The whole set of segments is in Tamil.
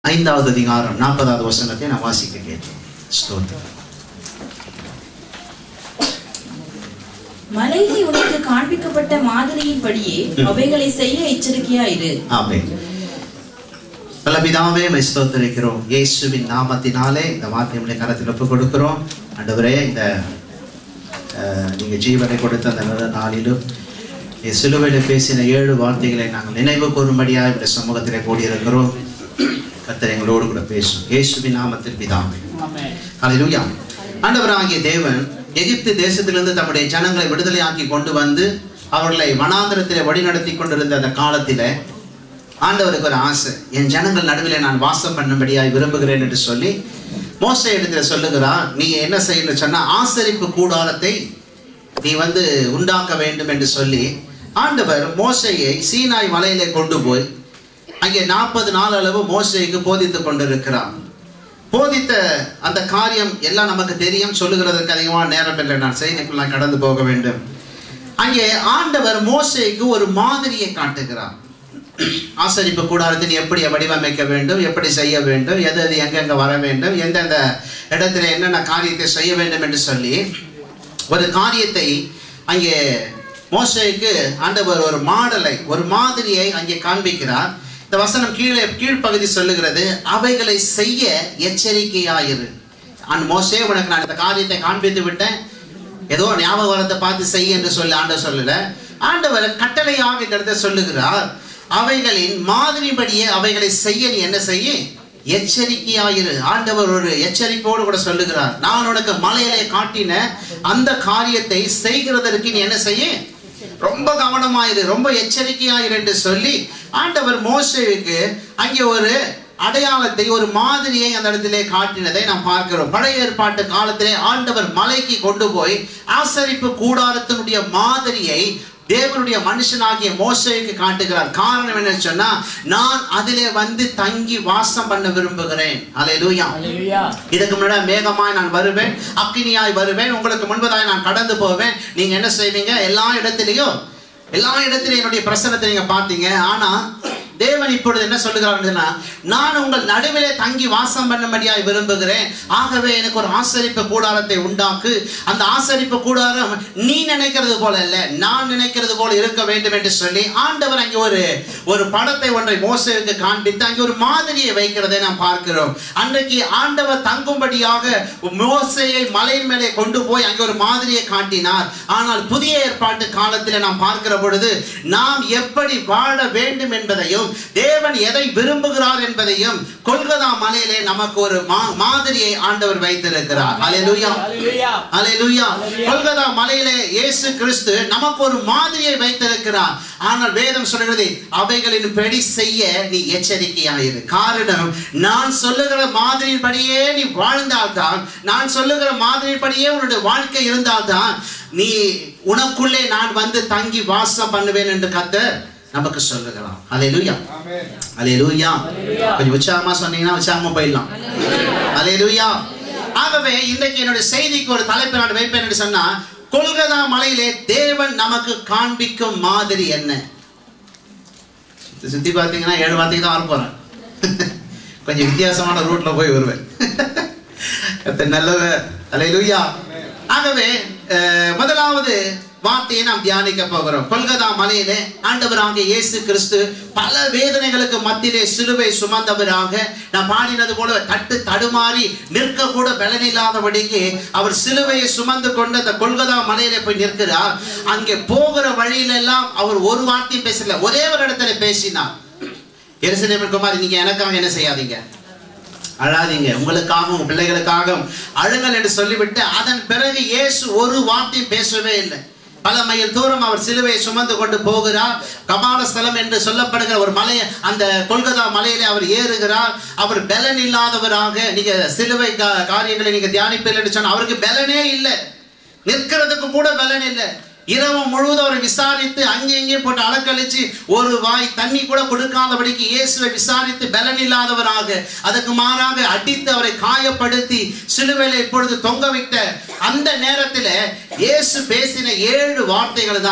ஐந்தாவது அதிகாரம் நாற்பதாவது வசனத்தை நான் வாசிக்க கேட்டோம் ஸ்தோத்திரம் மலையிலே உனக்கு காண்பிக்கப்பட்ட மாதிரியின்படியே அவைகளை செய்ய எச்சரிக்கையாயிரு ஆமென் பல பிதாவே மை ஸ்தோத்திரிக்கிறோம் இயேசுவின் நாமத்தினாலே இந்த வார்த்தையுடைய கரத்தில் ஒப்புக் கொடுக்கிறோம் ஆண்டவரே இந்த அஹ், நீங்க ஜீவனை கொடுத்த அந்த நல்ல நாளிலும் நீ சிலுவையில் பேசின ஏழு வார்த்தைகளை நாங்கள் நினைவு கூறும்படியாக இந்த சமூகத்திலே கூடியிருக்கிறோம் கர்த்தர் எங்களோடு கூட பேசும் இயேசுவின் நாமத்தில் பிதாவே ஹalleluya ஆண்டவராகிய தேவன் எகிப்து தேசத்திலிருந்து தம்முடைய ஜனங்களை விடுதலையாக்கி கொண்டு வந்து அவர்களை வனாந்தரத்திலே வழிநடத்தி கொண்டிருந்த அந்த காலத்திலே ஆண்டவருக்கு ஒரு ஆசை என் ஜனங்கள் நடுவிலே நான் வாசம் பண்ணும்படியாய் விரும்புகிறேன் என்று சொல்லி மோச இடத்துல சொல்லுகிறார் நீ என்ன செய்யணும் சொன்னா ஆசரிப்பு கூடாரத்தை நீ வந்து உண்டாக்க வேண்டும் என்று சொல்லி ஆண்டவர் மோசையை சீனாய் மலையிலே கொண்டு போய் அங்கே நாற்பது நாள் அளவு மோசைக்கு போதித்துக் கொண்டிருக்கிறார் போதித்த அந்த காரியம் எல்லாம் நமக்கு தெரியும் சொல்லுகிறதற்கு அதிகமான நேரம் இல்லை நான் செய்திக்குள்ள கடந்து போக வேண்டும் அங்கே ஆண்டவர் மோசேக்கு ஒரு மாதிரியை காட்டுகிறார் ஆசரிப்பு கூடாரத்தின் எப்படி வடிவமைக்க வேண்டும் எப்படி செய்ய வேண்டும் எது எது எங்கெங்க வர வேண்டும் எந்தெந்த இடத்துல என்னென்ன காரியத்தை செய்ய வேண்டும் என்று சொல்லி ஒரு காரியத்தை அங்கே மோசேக்கு ஆண்டவர் ஒரு மாடலை ஒரு மாதிரியை அங்கே காண்பிக்கிறார் இந்த வசனம் கீழே கீழ்ப்பகுதி சொல்லுகிறது அவைகளை செய்ய எச்சரிக்கையாயிரு அண்ட் மோசே உனக்கு நான் இந்த காரியத்தை காண்பித்து விட்டேன் ஏதோ ஞாபகத்தை பார்த்து செய் என்று சொல்லி ஆண்டவர் சொல்லல ஆண்டவர் கட்டளையாக இந்த இடத்துல சொல்லுகிறார் அவைகளின் மாதிரிபடியே அவைகளை செய்ய நீ என்ன செய்ய எச்சரிக்கையாயிரு ஆண்டவர் ஒரு எச்சரிப்போடு கூட சொல்லுகிறார் நான் உனக்கு மலையிலே காட்டின அந்த காரியத்தை செய்கிறதற்கு நீ என்ன செய்ய ரொம்ப கவனமாயிரு ரொம்ப எச்சரிக்கையாயிரு என்று சொல்லி ஆண்டவர் மோசேவுக்கு அங்கே ஒரு அடையாளத்தை ஒரு மாதிரியை அந்த இடத்திலே காட்டினதை நாம் பார்க்கிறோம் பழைய ஏற்பாட்டு காலத்திலே ஆண்டவர் மலைக்கு கொண்டு போய் ஆசரிப்பு கூடாரத்தினுடைய மாதிரியை தேவனுடைய மனுஷனாகிய மோசைக்கு காட்டுகிறார் காரணம் என்ன சொன்னா நான் அதிலே வந்து தங்கி வாசம் பண்ண விரும்புகிறேன் அலையலூயா இதுக்கு முன்னாடி மேகமாய் நான் வருவேன் அக்கினியாய் வருவேன் உங்களுக்கு முன்பதாய் நான் கடந்து போவேன் நீங்க என்ன செய்வீங்க எல்லா இடத்துலையும் எல்லா இடத்திலையும் என்னுடைய பிரசனத்தை நீங்க பார்த்தீங்க ஆனா தேவன் இப்பொழுது என்ன சொல்லுகிறாருன்னா நான் உங்கள் நடுவிலே தங்கி வாசம் பண்ணும்படியாய் விரும்புகிறேன் ஆகவே எனக்கு ஒரு ஆசரிப்பு கூடாரத்தை உண்டாக்கு அந்த ஆசரிப்பு கூடாரம் நீ நினைக்கிறது போல இல்ல நான் நினைக்கிறது போல இருக்க வேண்டும் என்று சொல்லி ஆண்டவர் அங்கே ஒரு ஒரு படத்தை ஒன்றை மோசேவுக்கு காண்பித்து அங்கே ஒரு மாதிரியை வைக்கிறதை நாம் பார்க்கிறோம் அன்றைக்கு ஆண்டவர் தங்கும்படியாக மோசையை மலையின் மேலே கொண்டு போய் அங்கே ஒரு மாதிரியை காட்டினார் ஆனால் புதிய ஏற்பாட்டு காலத்தில் நாம் பார்க்கிற பொழுது நாம் எப்படி வாழ வேண்டும் என்பதையும் தேவன் எதை விரும்புகிறார் என்பதையும் கொல்கதா மலையிலே நமக்கு ஒரு மா- மாதிரியை ஆண்டவர் வைத்திருக்கிறார் அலையலூயா அலையலூயா கொல்கதா மலையிலே இயேசு கிறிஸ்து நமக்கு ஒரு மாதிரியை வைத்திருக்கிறார் ஆனால் வேதம் சொல்கிறது அவைகளின் படி செய்ய நீ எச்சரிக்கையாயிரு காரணம் நான் சொல்லுகிற மாதிரியின்படியே நீ வாழ்ந்தால்தான் நான் சொல்லுகிற மாதிரியின்படியே உன்னுடைய வாழ்க்கை இருந்தால்தான் நீ உனக்குள்ளே நான் வந்து தங்கி வாசம் பண்ணுவேன் என்று கத்தர் நமக்கு சொல்லுகிறான் அலையலூயா அலையலூயா கொஞ்சம் உற்சாகமா சொன்னீங்கன்னா உற்சாகமா போயிடலாம் அலையலூயா ஆகவே இன்றைக்கு என்னுடைய செய்திக்கு ஒரு தலைப்பு நான் வைப்பேன் என்று சொன்னா கொல்கதா மலையிலே தேவன் நமக்கு காண்பிக்கும் மாதிரி என்ன சுத்தி- சுத்தி பார்த்தீங்கன்னா ஏழு வார்த்தைக்கு தான் வர போறேன் கொஞ்சம் வித்தியாசமான ரூட்ல போய் வருவேன் கர்த்தர் நல்லவர் அலையலூயா ஆகவே அஹ், முதலாவது வார்த்தையை நாம் தியானிக்க போகிறோம் கொல்கதா மலையிலே ஆண்டவராகிய இயேசு கிறிஸ்து பல வேதனைகளுக்கு மத்தியிலே சிலுவை சுமந்தவராக நாம் பாடினது போல தட்டு தடுமாறி நிற்க கூட பலனில்லாதபடிக்கு அவர் சிலுவையை சுமந்து கொண்டு அந்த கொல்கதா மலையிலே போய் நிற்கிறார் அங்கே போகிற வழியிலெல்லாம் அவர் ஒரு வார்த்தையும் பேசல ஒரே ஒரு இடத்துல பேசினார் எருசலேமின் குமாரி நீங்க எனக்காக என்ன செய்யாதீங்க அழாதீங்க உங்களுக்காகவும் உங்க பிள்ளைகளுக்காகவும் அழுங்கள் என்று சொல்லிவிட்டு அதன் பிறகு இயேசு ஒரு வார்த்தையும் பேசவே இல்லை பல மைல் தூரம் அவர் சிலுவையை சுமந்து கொண்டு போகிறார் கபால ஸ்தலம் என்று சொல்லப்படுகிற ஒரு மலை அந்த கொல்கத்தா மலையிலே அவர் ஏறுகிறார் அவர் பலன் இல்லாதவராக நீங்க சிலுவை கா- காரியங்களை நீங்க தியானிப்பீர்கள் என்று சொன்னா அவருக்கு பலனே இல்லை நிற்கிறதுக்கு கூட பலன் இல்லை இரவு முழுவதும் அவரை விசாரித்து அங்கே இங்கே போட்டு அலக்கழிச்சு ஒரு வாய் தண்ணி கூட கொடுக்காதபடிக்கு இயேசுவை விசாரித்து பலன் இல்லாதவராக அதுக்கு மாறாக அடித்து அவரை காயப்படுத்தி சிலுவையில இப்பொழுது தொங்க வைத்த அந்த நேரத்தில் இயேசு பேசின ஏழு வார்த்தைகள் தான்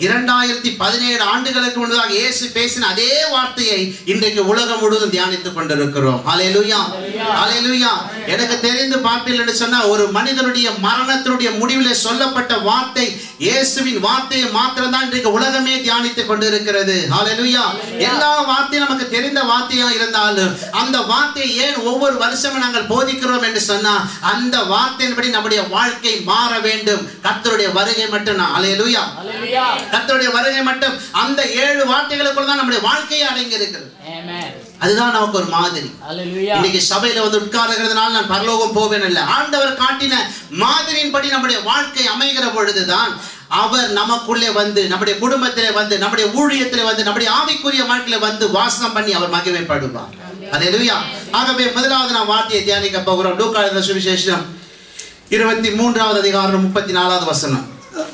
இரண்டாயிரத்தி பதினேழு ஆண்டுகளுக்கு முன்னதாக இயேசு பேசின அதே வார்த்தையை இன்றைக்கு உலகம் முழுவதும் தியானித்துக் கொண்டிருக்கிறோம் ஹalleluya ஹalleluya எனக்கு தெரிந்து பார்ப்பீர்கள் என்று சொன்னா ஒரு மனிதனுடைய மரணத்தினுடைய முடிவிலே சொல்லப்பட்ட வார்த்தை இயேசுவின் வார்த்தையை மாத்திரம் தான் இன்றைக்கு உலகமே தியானித்துக் கொண்டிருக்கிறது ஹalleluya எல்லா வார்த்தையும் நமக்கு தெரிந்த வார்த்தையா இருந்தாலும் அந்த வார்த்தையை ஏன் ஒவ்வொரு வருஷமும் நாங்கள் போதிக்கிறோம் என்று சொன்னா அந்த வார்த்தையின்படி நம்முடைய வாழ்க்கை மாற வேண்டும் கர்த்தருடைய வருகை மட்டும் நான் ஹalleluya கர்த்தருடைய வருகை மட்டும் அந்த ஏழு வார்த்தைகளுக்குள்ள தான் நம்முடைய வாழ்க்கையை அடங்கி இருக்கிறது Amen. அதுதான் நமக்கு ஒரு மாதிரி Hallelujah. இன்னைக்கு சபையில வந்து உட்கார்கிறதுனால நான் பரலோகம் போவேன் இல்லை ஆண்டவர் காட்டின மாதிரியின்படி நம்முடைய வாழ்க்கை அமைகிற பொழுதுதான் அவர் நமக்குள்ளே வந்து நம்முடைய குடும்பத்திலே வந்து நம்முடைய ஊழியத்திலே வந்து நம்முடைய ஆவிக்குரிய வாழ்க்கையில வந்து வாசனம் பண்ணி அவர் மகிமைப்படுவார் அல்லேலூயா ஆகவே முதலாவது நாம் வார்த்தையை தியானிக்க போகிறோம் லூக்கா எழுதின சுவிசேஷம் இருபத்தி மூன்றாவது அதிகாரம் முப்பத்தி நாலாவது வசனம்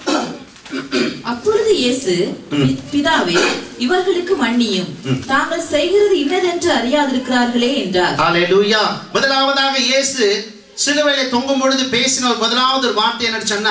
அப்பொழுது இயேசு "பி- பிதாவே இவர்களுக்கு மன்னியும் தாங்கள் செய்கிறது இன்னதென்று அறியாதிருக்கிறார்களே என்றார் ஹalleluya முதலாவதாக இயேசு சிலுவையிலே தொங்கும் பொழுது பேசின ஒரு முதலாவது ஒரு வார்த்தை என்னன்னு சொன்னா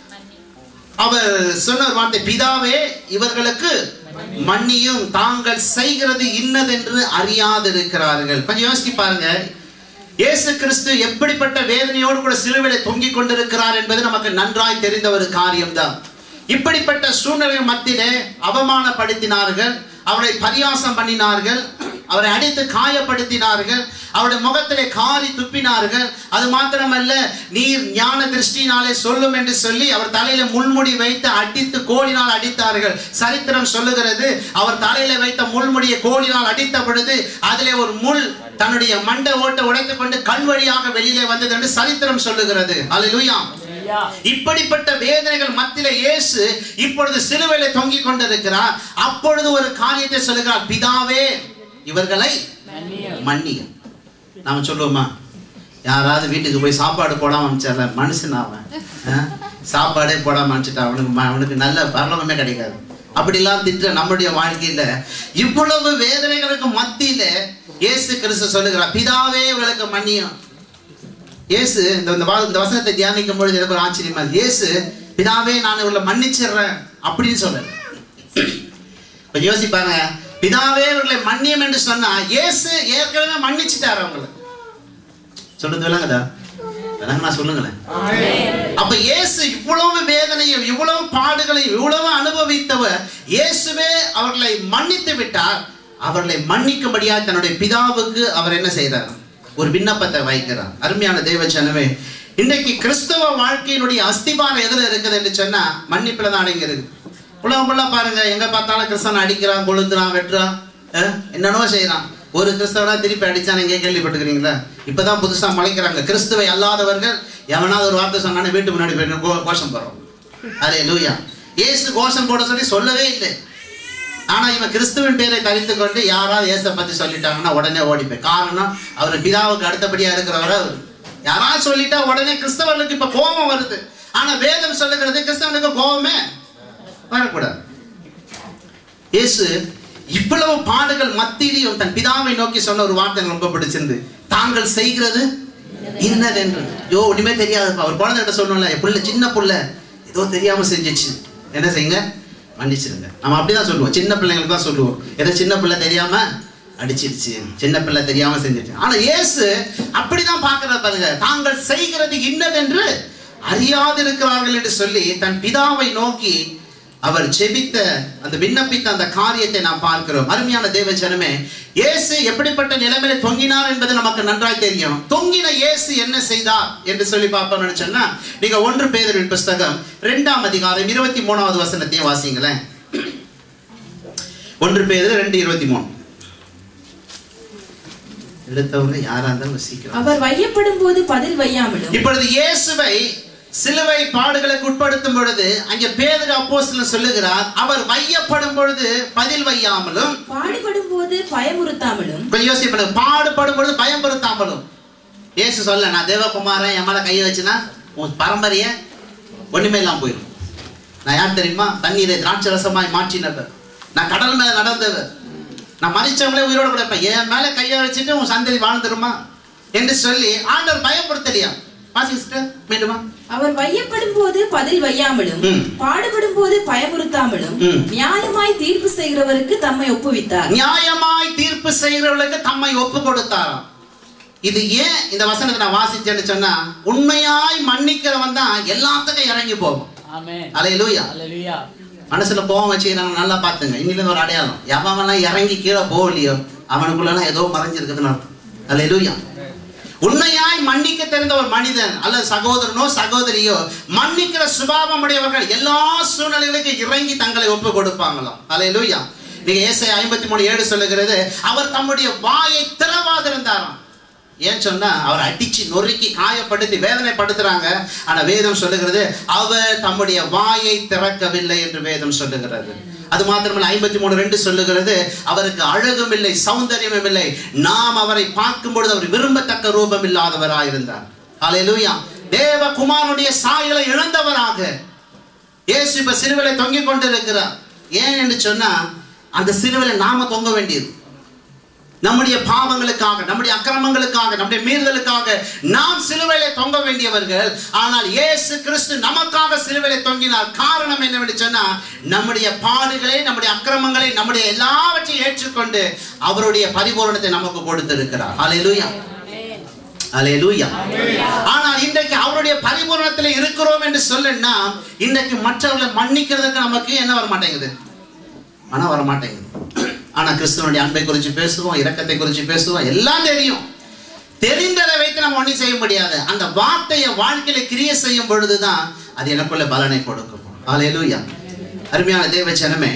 அவர் சொன்ன ஒரு வார்த்தை பிதாவே இவர்களுக்கு மன்னியும் தாங்கள் செய்கிறது இன்னதென்று அறியாதிருக்கிறார்கள் கொஞ்சம் யோசிச்சு பாருங்க இயேசு கிறிஸ்து எப்படிப்பட்ட வேதனையோடு கூட சிலுவையிலே தொங்கிக் கொண்டிருக்கிறார் என்பது நமக்கு நன்றாய் தெரிந்த ஒரு காரியம்தான் இப்படிப்பட்ட சூழ்நிலை மத்தியிலே அவமானப்படுத்தினார்கள் அவரை பரியாசம் பண்ணினார்கள் அவரை அடித்து காயப்படுத்தினார்கள் அவருடைய முகத்திலே காரி துப்பினார்கள் அது மாத்திரமல்ல நீர் ஞான திருஷ்டினாலே சொல்லும் என்று சொல்லி அவர் தலையில முள்முடி வைத்து அடித்து கோலினால் அடித்தார்கள் சரித்திரம் சொல்லுகிறது அவர் தலையில வைத்த முள்முடியை கோலினால் அடித்த பொழுது அதிலே ஒரு முள் தன்னுடைய மண்டை ஓட்டை உடைத்துக் கொண்டு கண் வழியாக வெளியிலே வந்தது என்று சரித்திரம் சொல்லுகிறது அல்லேலூயா Hallelujah. இப்படிப்பட்ட வேதனைகள் மத்தியில இயேசு இப்பொழுது சிலுவையில தொங்கிக் கொண்டிருக்கிறார் அப்பொழுது ஒரு காரியத்தை சொல்லுகிறார் பிதாவே இவர்களை மன்னியும். மன்னியும் நாம சொல்லுவோமா யாராவது வீட்டுக்கு போய் சாப்பாடு போடாம அனுப்பிச்சால மனுஷன் அவன் ஆ? சாப்பாடே போடாம அனுப்பிச்சிட்டா அவனுக்கு ம- அவனுக்கு நல்ல பரலோகமே கிடைக்காது அப்படிலாம் திட்ட நம்முடைய வாழ்க்கையில இவ்வளவு வேதனைகளுக்கு மத்தியில இயேசு கிறிஸ்து சொல்லுகிறார் பிதாவே இவர்களுக்கு மன்னியும் இயேசு இந்த இந்த வா- இந்த வசனத்தை தியானிக்கும் பொழுது எனக்கு ஒரு ஆச்சரியமா இருக்கு. இயேசு பிதாவே நான் இவர்களை மன்னிச்சிடுறேன் அப்படின்னு சொல்லல கொஞ்சம் யோசிப்பாங்க பிதாவே இவர்களை மன்னியம் என்று சொன்னா இயேசு ஏற்கனவே மன்னிச்சிட்டாரு அவங்களை சொல்றது விளங்குதா விளங்குனா சொல்லுங்களேன் அப்ப இயேசு இவ்வளவு வேதனையும் இவ்வளவு பாடுகளையும் இவ்வளவு அனுபவித்தவர் இயேசுவே அவர்களை மன்னித்து விட்டார் அவர்களை மன்னிக்கும்படியா தன்னுடைய பிதாவுக்கு அவர் என்ன செய்தார் ஒரு விண்ணப்பத்தை வைக்கிறார் அருமையான தேவச்சனவே இன்றைக்கு கிறிஸ்தவ வாழ்க்கையினுடைய அஸ்திபாரம் எதுல இருக்குது என்று சொன்னா மன்னிப்புல தான் அடங்கியிருக்கு உலகம் ஃபுல்லா பாருங்க எங்க பார்த்தாலும் கிறிஸ்தவனை அடிக்கிறான் கொளுத்துறான் வெட்டுறான் அஹ், என்னென்னவோ செய்யறான் ஒரு கிறிஸ்தவனா திருப்பி அடிச்சான் எங்கே கேள்விப்பட்டுக்கிறீங்களா இப்பதான் புதுசா முளைக்கிறாங்க கிறிஸ்துவை அல்லாதவர்கள் எவனாவது ஒரு வார்த்தை சொன்னானே வீட்டு முன்னாடி போய் கோ- கோஷம் போடுறோம் அரே லூயா இயேசு கோஷம் போட சொல்லி சொல்லவே இல்லை ஆனா இவன் கிறிஸ்துவின் பேரை தரித்து கொண்டு யாராவது இயேசை பத்தி சொல்லிட்டாங்கன்னா உடனே ஓடிப்போய் காரணம் அவர் பிதாவுக்கு அடுத்தபடியா இருக்கிறவர் அவர் யாராவது சொல்லிட்டா உடனே கிறிஸ்தவர்களுக்கு இப்ப கோபம் வருது ஆனா வேதம் சொல்லுகிறது கிறிஸ்தவனுக்கு கோபமே வரக்கூடாது இயேசு இவ்வளவு பாடுகள் மத்தியிலையும் தன் பிதாவை நோக்கி சொன்ன ஒரு வார்த்தை எனக்கு ரொம்ப பிடிச்சிருந்து தாங்கள் செய்கிறது இன்னதென்று யோ ஒண்ணுமே தெரியாதுப்பா ஒரு குழந்தைகிட்ட சொல்லணும்ல என் புள்ள சின்ன புள்ள ஏதோ தெரியாம செஞ்சிச்சு என்ன செய்யுங்க மன்னிச்சிருங்க நம்ம அப்படிதான் சொல்லுவோம் சின்ன பிள்ளைங்களுக்கு தான் சொல்லுவோம் ஏதோ சின்ன பிள்ளை தெரியாம அடிச்சிருச்சு சின்ன பிள்ளை தெரியாம செஞ்சிருச்சு ஆனா இயேசு அப்படிதான் பார்க்கிற பாருங்க தாங்கள் செய்கிறது இன்னதென்று அறியாதிருக்கிறார்கள் என்று சொல்லி தன் பிதாவை நோக்கி அவர் ஜெபித்த அந்த விண்ணப்பித்த அந்த காரியத்தை நாம் பார்க்கிறோம் அருமையான தேவ ஜனமே இயேசு எப்படிப்பட்ட நிலைமையில தொங்கினார் என்பது நமக்கு நன்றாய் தெரியும் தொங்கின இயேசு என்ன செய்தார் என்று சொல்லி பார்ப்போம்னு சொன்னா நீங்க ஒன்று பேதரின் புஸ்தகம் இரண்டாம் அதிகாரம் இருபத்தி மூணாவது வசனத்தையும் வாசிங்களேன் ஒன்று பேதர் ரெண்டு இருபத்தி மூணு எடுத்தவங்க யாரா இருந்தாலும் சீக்கிரம் அவர் வையப்படும் போது பதில் வையாமலும் இப்பொழுது இயேசுவை சிலுவை பாடுகளுக்கு உட்படுத்தும் பொழுது அங்கே பேதர் அப்போஸ்தலன் சொல்லுகிறார் அவர் வையப்படும் பொழுது பதில் வையாமலும் பாடுபடும் போது பயமுறுத்தாமலும் கொஞ்சம் யோசிப்பது பாடுபடும் பொழுது பயம் பொருத்தாமலும் இயேசு சொல்ல நான் தேவகுமாரன் என் மேல கையை வச்சுனா உன் பரம்பரைய ஒண்ணுமே இல்லாம போயிடும் நான் யார் தெரியுமா தண்ணீரை திராட்சை ரசமாய் மாற்றினவர் நான் கடல் மேல நடந்தவர் நான் மறிச்சவங்களே உயிரோட கூட இருப்பேன் என் மேல கையை வச்சுட்டு உன் சந்ததி வாழ்ந்துருமா என்று சொல்லி ஆண்டவர் பயப்படுத்தலையா வாசி சிஸ்டர் மீண்டுமா அவர் வையப்படும் போது பதில் வையாமலும் ம். பாடுபடும் போது பயமுறுத்தாமலும் ம். நியாயமாய் தீர்ப்பு செய்கிறவருக்கு தம்மை ஒப்புவித்தார் நியாயமாய் தீர்ப்பு செய்கிறவர்களுக்கு தம்மை ஒப்பு கொடுத்தாராம் இது ஏன் இந்த வசனத்தை நான் வாசிச்சேன்னு சொன்னா உண்மையாய் மன்னிக்கிறவன் தான் எல்லாத்துக்கும் இறங்கி போகும் Amen. அலையிலூயா Hallelujah. மனசுல கோவம் வச்சுக்கிறாங்க நல்லா பாத்துங்க இன்னிலிருந்து ஒரு அடையாளம் எவன்லாம் இறங்கி கீழே போகலையோ அவனுக்குள்ளலாம் ஏதோ மறைஞ்சிருக்குதுன்னு அர்த்தம் அல்லேலூயா உண்மையாய் மன்னிக்க தெரிந்த ஒரு மனிதன் அல்லது சகோதரனோ சகோதரியோ மன்னிக்கிற சுபாவம் உடையவர்கள் எல்லா சூழ்நிலைகளுக்கும் இறங்கி தங்களை ஒப்பு கொடுப்பாங்களாம் அல்லேலூயா நீங்க ஏசாயா ஐம்பத்தி மூணு ஏழு சொல்லுகிறது அவர் தம்முடைய வாயை திறவாதிருந்தாராம் ஏன் சொன்னா அவர் அடிச்சு நொறுக்கி காயப்படுத்தி வேதனைப்படுத்துறாங்க ஆனா வேதம் சொல்லுகிறது அவர் தம்முடைய வாயை திறக்கவில்லை என்று வேதம் சொல்லுகிறது அது மாத்திரமல்ல ஐம்பத்தி மூணு ரெண்டு சொல்லுகிறது அவருக்கு அழகும் இல்லை சௌந்தரியமும் இல்லை நாம் அவரை பார்க்கும் பொழுது அவர் விரும்பத்தக்க ரூபம் இல்லாதவராயிருந்தார் அல்லேலூயா தேவ குமாரனுடைய சாயலை இழந்தவராக இயேசு இப்ப சிலுவையில தொங்கிக் கொண்டிருக்கிறார் ஏன் என்று சொன்னா அந்த சிலுவையில நாம தொங்க வேண்டியது நம்முடைய பாவங்களுக்காக நம்முடைய அக்கிரமங்களுக்காக நம்முடைய மீறுதலுக்காக நாம் சிலுவையிலே தொங்க வேண்டியவர்கள் ஆனால் இயேசு கிறிஸ்து நமக்காக சிலுவையிலே தொங்கினார் காரணம் என்னவென்று சொன்னா நம்முடைய பாடுகளை நம்முடைய அக்கிரமங்களை நம்முடைய எல்லாவற்றையும் ஏற்றுக்கொண்டு அவருடைய பரிபூரணத்தை நமக்கு கொடுத்திருக்கிறார் ஹalleluya ஹalleluya ஆனால் இன்றைக்கு அவருடைய பரிபூரணத்தில் இருக்கிறோம் என்று சொல்லுன்னா இன்றைக்கு மற்றவர்களை மன்னிக்கிறதுக்கு நமக்கு என்ன வர மாட்டேங்குது மனம் வர மாட்டேங்குது ஆனா கிறிஸ்துவனுடைய அன்பை குறித்து பேசுவோம் இரக்கத்தை குறித்து பேசுவோம் எல்லாம் தெரியும் தெரிந்ததை வைத்து நம்ம ஒன்றும் செய்ய முடியாது அந்த வார்த்தையை வாழ்க்கையில கிரிய செய்யும் பொழுதுதான் அது எனக்குள்ள பலனை கொடுக்கும் ஹalleluya அருமையான தேவ ஜனமே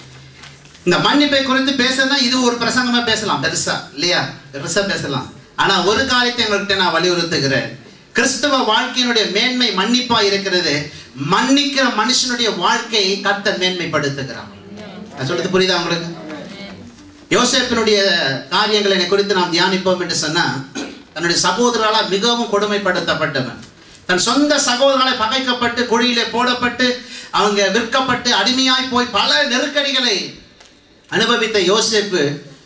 இந்த மன்னிப்பை குறித்து பேசுறதா இது ஒரு பிரசங்கமா பேசலாம் பெருசா இல்லையா பெருசா பேசலாம் ஆனா ஒரு காரியத்தை எங்கள்கிட்ட நான் வலியுறுத்துகிறேன் கிறிஸ்தவ வாழ்க்கையினுடைய மேன்மை மன்னிப்பா இருக்கிறது மன்னிக்கிற மனுஷனுடைய வாழ்க்கையை கர்த்தர் மேன்மைப்படுத்துகிறான் நான் சொல்றது புரியுதா உங்களுக்கு யோசேப்பினுடைய காரியங்களை குறித்து நாம் தியானிப்போம் என்று சொன்னா தன்னுடைய சகோதரரால் மிகவும் கொடுமைப்படுத்தப்பட்டவன் தன் சொந்த சகோதரர்களை பகைக்கப்பட்டு குழியிலே போடப்பட்டு அவங்க விற்கப்பட்டு அடிமையாய் போய் பல நெருக்கடிகளை அனுபவித்த யோசேப்பு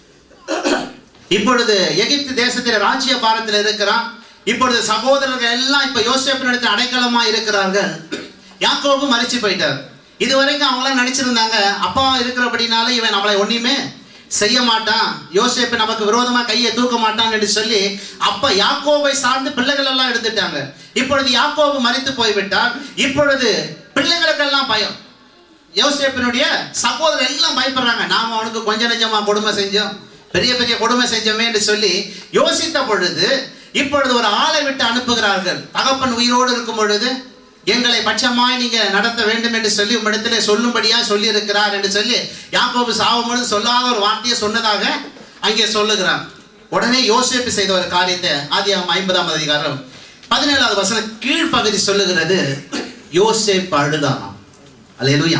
இப்பொழுது எகிப்து தேசத்தில் ராஜ்ய பாரத்தில் இருக்கிறான் இப்பொழுது சகோதரர்கள் எல்லாம் இப்ப யோசேப்பினிடத்தில் அடைக்கலமா இருக்கிறார்கள் யாக்கோபு மறிச்சு போயிட்டார் இதுவரைக்கும் அவங்களாம் நினைச்சிருந்தாங்க அப்பா இருக்கிறபடினால இவன் நம்மளை ஒண்ணுமே செய்ய மாட்டான் யோசேப்பு நமக்கு விரோதமா கையை தூக்க மாட்டான் என்று சொல்லி அப்ப யாக்கோவை சார்ந்து பிள்ளைகள் எல்லாம் எடுத்துட்டாங்க இப்பொழுது யாக்கோபு மறித்து போய்விட்டார் இப்பொழுது பிள்ளைகளுக்கெல்லாம் பயம் யோசேப்பினுடைய சகோதரர் எல்லாம் பயப்படுறாங்க நாம அவனுக்கு கொஞ்ச நெஞ்சமா கொடுமை செஞ்சோம் பெரிய பெரிய கொடுமை செஞ்சோமே என்று சொல்லி யோசித்த பொழுது இப்பொழுது ஒரு ஆளை விட்டு அனுப்புகிறார்கள் தகப்பன் உயிரோடு இருக்கும் பொழுது எங்களை பட்சமாய் நீங்க நடத்த வேண்டும் என்று சொல்லி உம்மிடத்திலே சொல்லும்படியா சொல்லி இருக்கிறார் என்று சொல்லி யாக்கோபு சாவும் பொழுது சொல்லாத ஒரு வார்த்தையை சொன்னதாக அங்கே சொல்லுகிறான் உடனே யோசேப்பு செய்த ஒரு காரியத்தை ஆதியாகம் ஐம்பதாம் அதிகாரம் பதினேழாவது வசனம் கீழ்ப்பகுதி சொல்லுகிறது யோசேப்பு அழுதானாம் அல்லேலூயா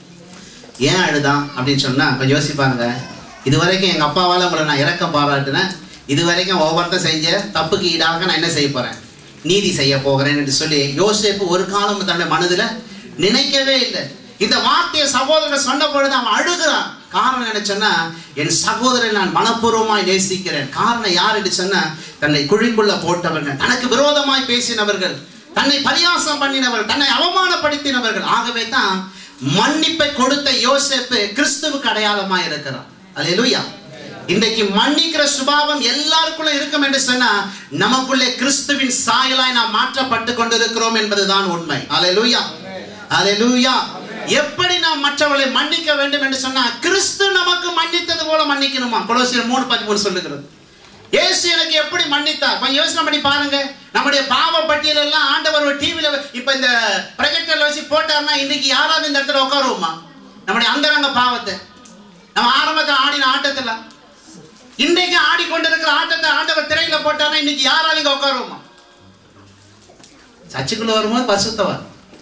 ஏன் அழுதான் அப்படின்னு சொன்னா கொஞ்சம் யோசிப்பாருங்க இது வரைக்கும் எங்க அப்பாவால உங்களை நான் இறக்கம் பாராட்டினேன் இது வரைக்கும் ஒவ்வொருத்தர் செஞ்ச தப்புக்கு ஈடாக நான் என்ன செய்ய போறேன் நீதி செய்ய போகிறேன் என்று சொல்லி யோசேப்பு ஒரு காலம் தன்னுடைய மனதுல நினைக்கவே இல்லை இந்த வார்த்தையை சகோதரர் சொன்ன பொழுது அவன் அழுகிறான் காரணம் என்ன சொன்னா என் சகோதரரை நான் மனப்பூர்வமாய் நேசிக்கிறேன் காரணம் யார் என்று சொன்னா தன்னை குழிக்குள்ள போட்டவர்கள் தனக்கு விரோதமாய் பேசினவர்கள் தன்னை பரியாசம் பண்ணினவர்கள் தன்னை அவமானப்படுத்தினவர்கள் ஆகவே தான் மன்னிப்பை கொடுத்த யோசேப்பு கிறிஸ்துவுக்கு அடையாளமா இருக்கிறான் அல்லேலூயா இன்றைக்கு மன்னிக்கிற சுபாவம் எல்லாருக்குள்ள இருக்கும் என்று சொன்னா நமக்குள்ளே கிறிஸ்துவின் சாயலாய் நாம் மாற்றப்பட்டு கொண்டிருக்கிறோம் என்பதுதான் உண்மை அல்லேலூயா அல்லேலூயா எப்படி நாம் மற்றவர்களை மன்னிக்க வேண்டும் என்று சொன்னா கிறிஸ்து நமக்கு மன்னித்தது போல மன்னிக்கணுமா கொலோசியர் மூணு பதிமூணு சொல்லுகிறது இயேசு எனக்கு எப்படி மன்னித்தார் கொஞ்சம் யோசனை பண்ணி பாருங்க நம்முடைய பாவ பட்டியல் எல்லாம் ஆண்டவர் ஒரு டிவில இப்ப இந்த ப்ரொஜெக்டர்ல வச்சு போட்டாருன்னா இன்னைக்கு யாராவது இந்த இடத்துல உட்காருவோமா நம்முடைய அந்தரங்க பாவத்தை நம்ம ஆரம்பத்தில் ஆடின ஆட்டத்துல இன்றைக்கு ஆடிக்கொண்டிருக்கிற ஆட்டத்தை ஆண்டவர் திரையில போட்டாருன்னா இன்னைக்கு யாராலும் இங்க உட்காருவோமா சர்ச்சுக்குள்ள வரும்போது பசுத்தவர்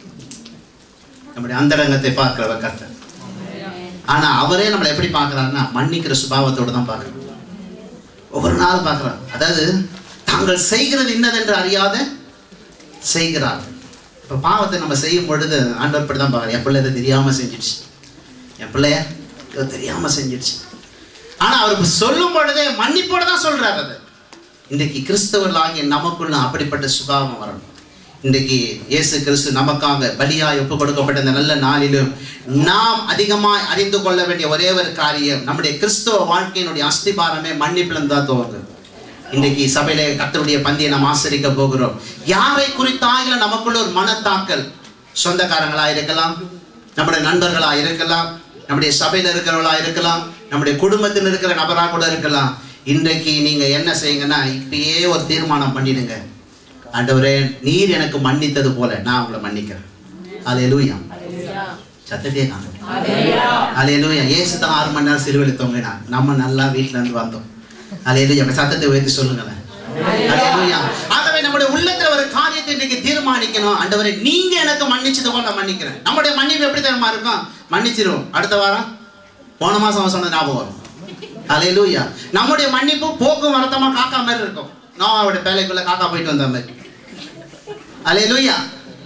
நம்முடைய அந்தரங்கத்தை பார்க்கிறவர் கர்த்தர் ஆனா அவரே நம்மளை எப்படி பார்க்கறாருன்னா மன்னிக்கிற சுபாவத்தோட தான் பார்க்கறாரு ஒவ்வொரு நாள் பார்க்கறார் அதாவது தாங்கள் செய்கிறது இன்னதென்று அறியாத செய்கிறார் இப்ப பாவத்தை நம்ம செய்யும் பொழுது ஆண்டவர் இப்படி தான் பார்க்கறார் என் பிள்ளை இதை தெரியாம செஞ்சிடுச்சு என் பிள்ளைய இதை தெரியாம செஞ்சிடுச்சு ஆனா அவருக்கு சொல்லும் பொழுதே மன்னிப்போட தான் சொல்றாரு அது இன்றைக்கு கிறிஸ்தவர்களாகிய நமக்குள்ள அப்படிப்பட்ட சுபாவம் வரணும் இன்றைக்கு இயேசு கிறிஸ்து நமக்காக பலியாய் ஒப்பு கொடுக்கப்பட்ட இந்த நல்ல நாளிலும் நாம் அதிகமாய் அறிந்து கொள்ள வேண்டிய ஒரே ஒரு காரியம் நம்முடைய கிறிஸ்துவ வாழ்க்கையினுடைய அஸ்திபாரமே மன்னிப்பிலிருந்து தான் துவங்குது இன்றைக்கு சபையில கர்த்தருடைய பந்தியை நாம் ஆசரிக்க போகிறோம் யாரை குறித்தாயில நமக்குள்ள ஒரு மனத்தாக்கல் சொந்தக்காரங்களா இருக்கலாம் நம்முடைய நண்பர்களா இருக்கலாம் நம்முடைய சபையில இருக்கிறவங்களா இருக்கலாம் நம்முடைய குடும்பத்தில் இருக்கிற நபரா கூட இருக்கலாம் இன்றைக்கு நீங்க என்ன செய்யுங்கன்னா இப்பயே ஒரு தீர்மானம் பண்ணிடுங்க ஆண்டவரே நீர் எனக்கு மன்னித்தது போல நான் உங்களை மன்னிக்கிறேன் அலையலூயா சத்தத்தையே காணும் அலையலூயா ஏசு தான் ஆறு மணி நேரம் சிறுவெளி தொங்கினான் நம்ம நல்லா வீட்டுல இருந்து வந்தோம் அலையலூயா அப்ப சத்தத்தை உயர்த்தி சொல்லுங்களேன் அலையலூயா ஆகவே நம்முடைய உள்ளத்துல ஒரு காரியத்தை இன்னைக்கு தீர்மானிக்கணும் ஆண்டவரே நீங்க எனக்கு மன்னிச்சது போல நான் மன்னிக்கிறேன் நம்முடைய மன்னிப்பு எப்படி தெரியுமா இருக்கும் மன்னிச்சிரும் அடுத்த வாரம் போன மாசம் அவன் சொன்னது ஞாபகம் வரும் அலையலூயா நம்முடைய மன்னிப்பு போக்கும் வரத்தமா காக்கா மாதிரி இருக்கும் நான் அவருடைய வேலைக்குள்ள காக்கா போயிட்டு வந்த மாதிரி அலையலூயா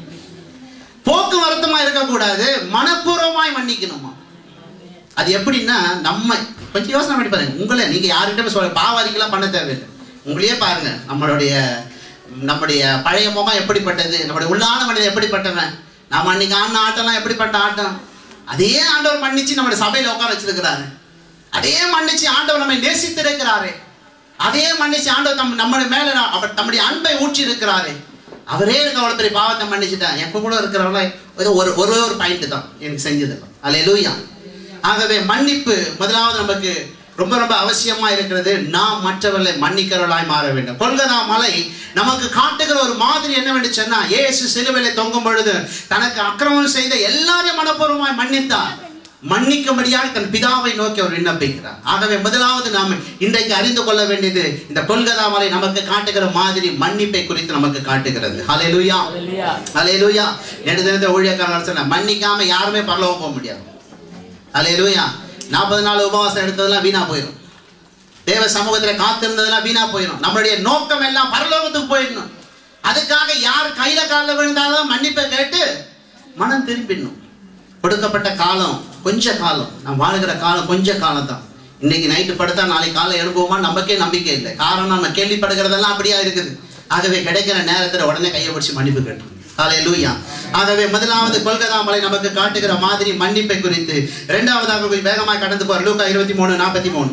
போக்கு வருத்தமா இருக்கக்கூடாது மனப்பூர்வமாய் மன்னிக்கணுமா அது எப்படின்னா நம்ம கொஞ்சம் யோசனை பண்ணி பாருங்க உங்களை நீங்க யாருக்கிட்ட சொல்ல பாவாதிக்கெல்லாம் பண்ண தேவையில்லை உங்களையே பாருங்க நம்மளுடைய நம்முடைய பழைய முகம் எப்படிப்பட்டது நம்முடைய உள்ளான மனிதன் எப்படிப்பட்டவன் நாம அன்னைக்கு ஆடின ஆட்டம்லாம் எப்படிப்பட்ட ஆட்டம் அதே ஆண்டவர் மன்னிச்சு நம்முடைய சபையில உட்கார வச்சிருக்கிறாரு அதே மன்னிச்சு ஆண்டவர் நம்மை நேசித்திருக்கிறாரு அதே மன்னிச்சு ஆண்டவர் தம் நம்முடைய மேல அவர் தம்முடைய அன்பை ஊற்றி இருக்கிறாரு அவரே எனக்கு அவ்வளவு பெரிய பாவத்தை மன்னிச்சுட்டேன் எப்ப கூட இருக்கிறவங்கள ஏதோ ஒரு ஒரே ஒரு பாயிண்ட் தான் எனக்கு செஞ்சது அல்ல ஆகவே மன்னிப்பு முதலாவது நமக்கு ரொம்ப ரொம்ப அவசியமா இருக்கிறது நாம் மற்றவர்களை மன்னிக்கிறவர்களாய் மாற வேண்டும் கொல்கதா மலை நமக்கு காட்டுகிற ஒரு மாதிரி என்னவென்று சொன்னா இயேசு சிலுவையில தொங்கும் பொழுது தனக்கு அக்கிரமம் செய்த எல்லாரையும் மனப்பூர்வமாய் மன்னித்தார் மன்னிக்கும்படியாக தன் பிதாவை நோக்கி அவர் விண்ணப்பிக்கிறார் ஆகவே முதலாவது நாம் இன்றைக்கு அறிந்து கொள்ள வேண்டியது இந்த கொல்கதா மலை நமக்கு காட்டுகிற மாதிரி மன்னிப்பை குறித்து நமக்கு காட்டுகிறது ஹalleluya ஹalleluya நேற்று தினத்தை ஊழியக்காரர்கள் சொன்ன மன்னிக்காம யாருமே பரலோகம் போக முடியாது ஹalleluya நாற்பது நாள் உபவாசம் எடுத்ததெல்லாம் வீணா போயிடும் தேவ சமூகத்துல காத்திருந்ததெல்லாம் வீணா போயிடும் நம்மளுடைய நோக்கம் எல்லாம் பரலோகத்துக்கு போயிடணும் அதுக்காக யார் கையில காலில் விழுந்தாலும் மன்னிப்பை கேட்டு மனம் திரும்பிடணும் கொடுக்கப்பட்ட காலம் கொஞ்ச காலம் நாம் வாழ்கிற காலம் கொஞ்ச காலம் தான் இன்னைக்கு நைட்டு படுத்தா நாளைக்கு காலை எழுப்புவோமா நமக்கே நம்பிக்கை இல்லை காரணம் நம்ம கேள்விப்படுகிறதெல்லாம் அப்படியா இருக்குது ஆகவே கிடைக்கிற நேரத்தில் உடனே கையை பிடிச்சி மன்னிப்பு கேட்டோம் காலை லூயா ஆகவே முதலாவது கொல்கதா மலை நமக்கு காட்டுகிற மாதிரி மன்னிப்பை குறித்து இரண்டாவதாக போய் வேகமாக கடந்து போற லூக்கா இருபத்தி மூணு நாற்பத்தி மூணு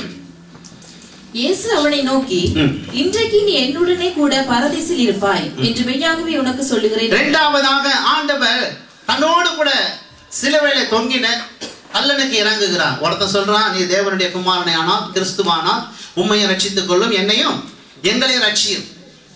இயேசு அவனை நோக்கி ம். இன்றைக்கு நீ என்னுடனே கூட பரதேசில் இருப்பாய் என்று மெய்யாகவே உனக்கு சொல்லுகிறேன் இரண்டாவதாக ஆண்டவர் தன்னோடு கூட சிலுவையில தொங்கின கல்லனுக்கு இறங்குகிறார் ஒருத்தன் சொல்றான் நீ தேவனுடைய குமாரனை ஆனால் கிறிஸ்துவானால் உண்மையை ரட்சித்துக் கொள்ளும் என்னையும் எங்களையும் ரட்சியும்